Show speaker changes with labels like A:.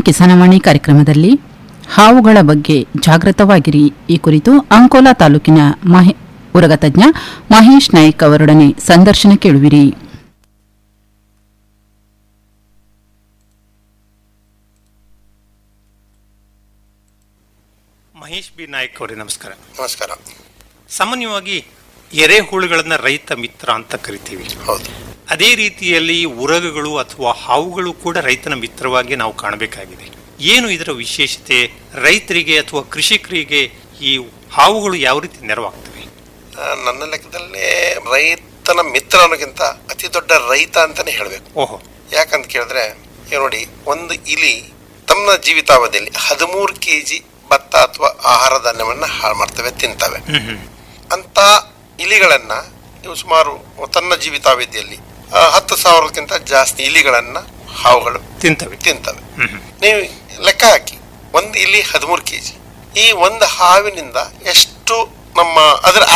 A: ಕಿಸಾನವಾಣಿ ಕಾರ್ಯಕ್ರಮದಲ್ಲಿ ಹಾವುಗಳ ಬಗ್ಗೆ ಜಾಗೃತವಾಗಿರಿ ಈ ಕುರಿತು ಅಂಕೋಲಾ ತಾಲೂಕಿನ ಮಹೆ ಉರಗ ತಜ್ಞ ಮಹೇಶ್ ನಾಯ್ಕ್ ಅವರೊಡನೆ ಸಂದರ್ಶನ ಕೇಳುವಿರಿ
B: ಮಹೇಶ್ ಬಿ ನಾಯಕ್ ಅವರೇ ನಮಸ್ಕಾರ
C: ನಮಸ್ಕಾರ
B: ಸಾಮಾನ್ಯವಾಗಿ ಎರೆಹುಳುಗಳನ್ನ ರೈತ ಮಿತ್ರ ಅಂತ ಕರಿತೀವಿ
C: ಹೌದು
B: ಅದೇ ರೀತಿಯಲ್ಲಿ ಉರಗಗಳು ಅಥವಾ ಹಾವುಗಳು ಕೂಡ ರೈತನ ಮಿತ್ರವಾಗಿ ನಾವು ಕಾಣಬೇಕಾಗಿದೆ ಏನು ಇದರ ವಿಶೇಷತೆ ರೈತರಿಗೆ ಅಥವಾ ಕೃಷಿಕರಿಗೆ ಈ ಹಾವುಗಳು ಯಾವ ರೀತಿ ನೆರವಾಗ್ತವೆ
C: ಆ, ನನ್ನ ಲೆಕ್ಕದಲ್ಲಿ ರೈತನ ಮಿತ್ರ ಅನ್ನೋಕ್ಕಿಂತ ಅತಿ ದೊಡ್ಡ ರೈತ ಅಂತಾನೆ ಹೇಳಬೇಕು
B: ಓಹೋ
C: ಯಾಕಂತ ಕೇಳಿದ್ರೆ ಈಗ ನೋಡಿ ಒಂದು ಇಲಿ ತಮ್ಮ ಜೀವಿತಾವಧಿಯಲ್ಲಿ ಹದಿಮೂರು ಕೆ ಜಿ ಭತ್ತ ಅಥವಾ ಆಹಾರ ಧಾನ್ಯವನ್ನ ಹಾಳು ಮಾಡ್ತವೆ ತಿಂತವೆ
B: ಹ್ಮ್ ಹ್ಮ್
C: ಅಂತ ಇಲಿಗಳನ್ನ ಇವು ಸುಮಾರು ತನ್ನ ಜೀವಿತಾವಧಿಯಲ್ಲಿ ಆ, ಹತ್ತು ಸಾವಿರಕ್ಕಿಂತ ಜಾಸ್ತಿ ಇಲಿಗಳನ್ನ ಹಾವುಗಳು
B: ತಿಂತವೆ
C: ತಿಂತವೆ
B: ಹ್ಮ್ ಹ್ಮ್
C: ನೀವು ಲೆಕ್ಕ ಹಾಕಿ ಒಂದು ಇಲಿ ಹದಿಮೂರು ಕೆ ಜಿ ಈ ಒಂದು ಹಾವಿನಿಂದ ಎಷ್ಟು ನಮ್ಮ ಅದರ